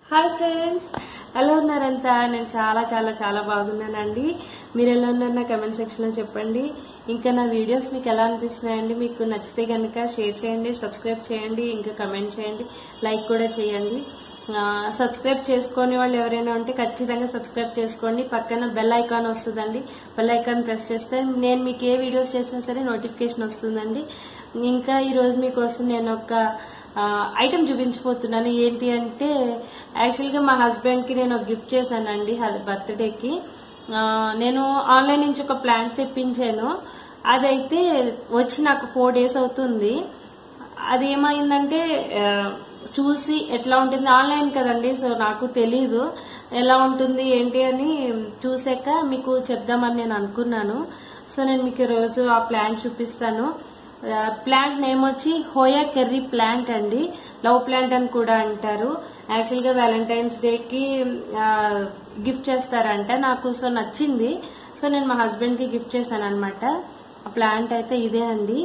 hi friends ఎలా ఉన్నారంతా నేను చాలా చాలా చాలా బాగున్నానండి మీరు ఎలా ఉన్నారు నా కమెంట్ సెక్షన్లో చెప్పండి ఇంకా నా వీడియోస్ మీకు ఎలా అనిపిస్తున్నాయండి మీకు నచ్చితే కనుక షేర్ చేయండి సబ్స్క్రైబ్ చేయండి ఇంకా కమెంట్ చేయండి లైక్ కూడా చేయండి ఆ, సబ్స్క్రైబ్ చేసుకొని వాళ్ళు ఎవరైనా ఉంటే ఖచ్చితంగా సబ్స్క్రైబ్ చేసుకోండి పక్కన బెల్ ఐకాన్ వస్తుందండి బెల్ ఐకాన్ ప్రెస్ చేస్తే నేను మీకు ఏ వీడియోస్ చేసినా సరే నోటిఫికేషన్ వస్తుందండి ఇంకా ఈరోజు మీకోసం నేను ఒక ఐటమ్ చూపించబోతున్నాను ఏంటి అంటే యాక్చువల్గా మా హస్బెండ్కి నేను ఒక గిఫ్ట్ చేశానండి బర్త్డేకి నేను ఆన్లైన్ నుంచి ఒక ప్లాంట్ తెప్పించాను అదైతే వచ్చి నాకు ఫోర్ డేస్ అవుతుంది అది ఏమైందంటే ఆ, చూసి ఎట్లా ఉంటుంది ఆన్లైన్ కదండి సో నాకు తెలీదు ఎలా ఉంటుంది ఏంటి అని చూసాక మీకు చెప్దామని నేను అనుకున్నాను సో నేను మీకు ఈరోజు ఆ ప్లాంట్ చూపిస్తాను ఆ, ప్లాంట్ నేమ్ వచ్చి హోయా కెర్రీ ప్లాంట్ అండి లవ్ ప్లాంట్ అని కూడా అంటారు యాక్చువల్గా వ్యాలంటైన్స్ డేకి ఆ, గిఫ్ట్ చేస్తారంట నాకు సో నచ్చింది సో నేను మా హస్బెండ్కి గిఫ్ట్ చేశాను అనమాట ఆ ప్లాంట్ అయితే ఇదే అండి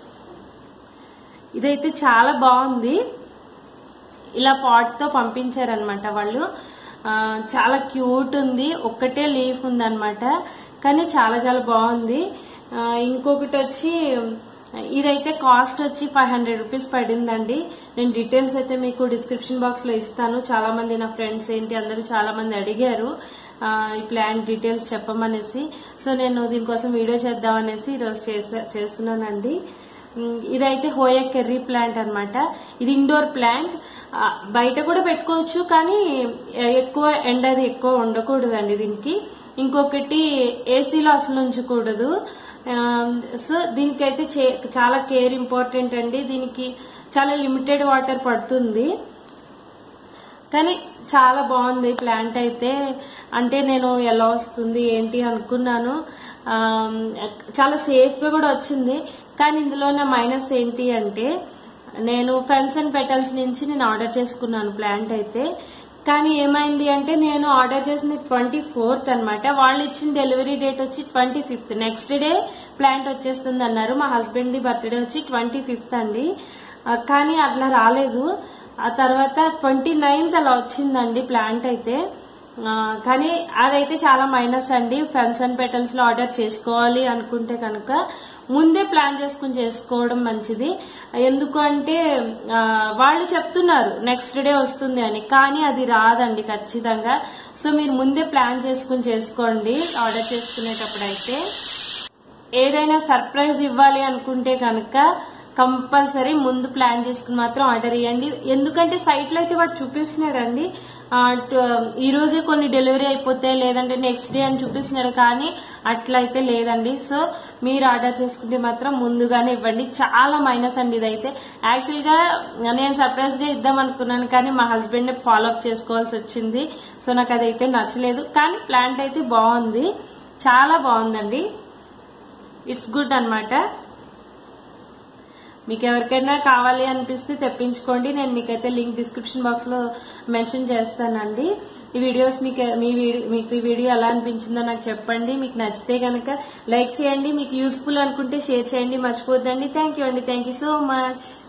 ఇదైతే చాలా బాగుంది ఇలా పాట్ తో పంపించారనమాట వాళ్ళు ఆ, చాలా క్యూట్ ఉంది ఒక్కటే లీఫ్ ఉందన్నమాట కానీ చాలా చాలా బాగుంది ఆ, ఇంకొకటి వచ్చి ఇదైతే కాస్ట్ వచ్చి ఫైవ్ హండ్రెడ్ రూపీస్ పడిందండి నేను డీటెయిల్స్ అయితే మీకు డిస్క్రిప్షన్ బాక్స్ లో ఇస్తాను చాలా మంది నా ఫ్రెండ్స్ ఏంటి అందరూ చాలా మంది అడిగారు ఆ, ఈ ప్లాన్ డీటెయిల్స్ చెప్పమనేసి సో నేను దీనికోసం వీడియో చేద్దామనేసి ఈరోజు చేసా చేస్తున్నానండి ఉమ్, ఇదైతే హోయా కెర్రీ ప్లాంట్ అన్నమాట ఇది ఇండోర్ ప్లాంట్ ఆ, బయట కూడా పెట్టుకోవచ్చు కానీ ఆ, ఎక్కువ ఎండ అది ఎక్కువ ఉండకూడదండి దీనికి ఇంకొకటి ఏసీలో అసలు ఉంచకూడదు ఆ, సో దీనికైతే చే- చాలా కేర్ ఇంపార్టెంట్ అండి దీనికి చాలా లిమిటెడ్ వాటర్ పడుతుంది కానీ చాలా బాగుంది ప్లాంట్ అయితే అంటే నేను ఎలా వస్తుంది ఏంటి అనుకున్నాను ఆమ్, చాలా సేఫ్ గా కూడా వచ్చింది కానీ ఇందులో నా మైనస్ ఏంటి అంటే నేను ఫ్రెండ్స్ అండ్ పెటల్స్ నుంచి నేను ఆర్డర్ చేసుకున్నాను ప్లాంట్ అయితే కానీ ఏమైంది అంటే నేను ఆర్డర్ చేసింది ట్వంటీ ఫోర్త్ అనమాట వాళ్ళు ఇచ్చిన డెలివరీ డేట్ వచ్చి twenty fifth next day plant వచ్చేస్తుంది అన్నారు మా హస్బెండ్ ది బర్త్డే వచ్చి ట్వంటీ ఫిఫ్త్ అండి ఆ, కానీ అట్లా రాలేదు ఆ తర్వాత ట్వంటీ నైన్త్ అలా వచ్చిందండి ప్లాంట్ అయితే ఆ, కానీ అదైతే చాలా మైనస్ అండి ఫ్రెండ్స్ అండ్ పెటల్స్ లో ఆర్డర్ చేసుకోవాలి అనుకుంటే కనుక ముందే ప్లాన్ చేసుకుని చేసుకోవడం మంచిది ఎందుకు అంటే ఆ, వాళ్ళు చెప్తున్నారు నెక్స్ట్ డే వస్తుంది అని కానీ అది రాదండి ఖచ్చితంగా సో మీరు ముందే ప్లాన్ చేసుకుని చేసుకోండి ఆర్డర్ చేసుకునేటప్పుడు అయితే ఏదైనా సర్ప్రైజ్ ఇవ్వాలి అనుకుంటే కనుక కంపల్సరీ ముందు ప్లాన్ చేసుకుని మాత్రం ఆర్డర్ ఇవ్వండి ఎందుకంటే సైట్ లో అయితే వాడు చూపిస్తున్నాడండి ఆ, టు- ఈ రోజే కొన్ని డెలివరీ అయిపోతాయి లేదంటే నెక్స్ట్ డే అని చూపిస్తున్నాడు కానీ అట్లా అయితే లేదండి సో మీరు ఆర్డర్ చేసుకుంటే మాత్రం ముందుగానే ఇవ్వండి చాలా మైనస్ అండి ఇదైతే యాక్చువల్ గా నేను సర్ప్రైజ్ గా ఇద్దాం అనుకున్నాను కానీ మా హస్బెండ్ ఫాలో అప్ చేసుకోవాల్సి వచ్చింది సో నాకు అదైతే నచ్చలేదు కానీ ప్లాంట్ అయితే బాగుంది చాలా బాగుందండి ఇట్స్ గుడ్ అన్నమాట మీకు ఎవరికైనా కావాలి అనిపిస్తే తెప్పించుకోండి నేను మీకైతే లింక్ డిస్క్రిప్షన్ బాక్స్ లో మెన్షన్ చేస్తానండి ఈ వీడియోస్ మీకు మీ వీడియో మీకు ఈ వీడియో ఎలా అనిపించిందో నాకు చెప్పండి మీకు నచ్చితే కనుక లైక్ చేయండి మీకు యూస్ఫుల్ అనుకుంటే షేర్ చేయండి మర్చిపోద్దండి థ్యాంక్ యూ అండి థ్యాంక్ యూ సో మచ్